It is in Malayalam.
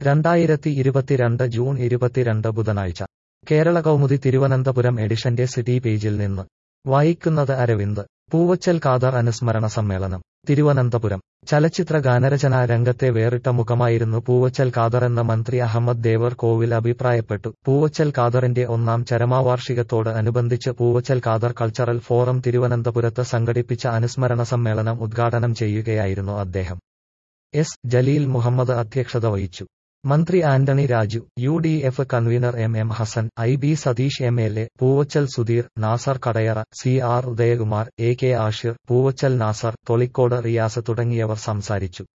രണ്ടായിരത്തി ഇരുപത്തിരണ്ട് ജൂൺ ഇരുപത്തിരണ്ട് ബുധനാഴ്ച കേരള കൗമുദി തിരുവനന്തപുരം എഡിഷന്റെ സിറ്റി പേജിൽ നിന്ന് വായിക്കുന്നത് അരവിന്ദ് പൂവച്ചൽ ഖാദർ അനുസ്മരണ സമ്മേളനം തിരുവനന്തപുരം ചലച്ചിത്ര ഗാനരചനാ രംഗത്തെ വേറിട്ട മുഖമായിരുന്നു പൂവച്ചൽ ഖാദറെന്ന് മന്ത്രി അഹമ്മദ് ദേവർ കോവിൽ അഭിപ്രായപ്പെട്ടു പൂവച്ചൽ ഖാദറിന്റെ ഒന്നാം ചരമാവാർഷികത്തോട് അനുബന്ധിച്ച് പൂവച്ചൽ ഖാദർ കൾച്ചറൽ ഫോറം തിരുവനന്തപുരത്ത് സംഘടിപ്പിച്ച അനുസ്മരണ സമ്മേളനം ഉദ്ഘാടനം ചെയ്യുകയായിരുന്നു അദ്ദേഹം എസ് ജലീൽ മുഹമ്മദ് അധ്യക്ഷത വഹിച്ചു മന്ത്രി Antony Raju U D F convener M M Hassan I B Satheesh M L A Poovachal Sudheer Nasar Kadayara C R Udayakumar A K Ashir Poovachal Nasar Tholicode Riyas തുടങ്ങിയവർ സംസാരിച്ചു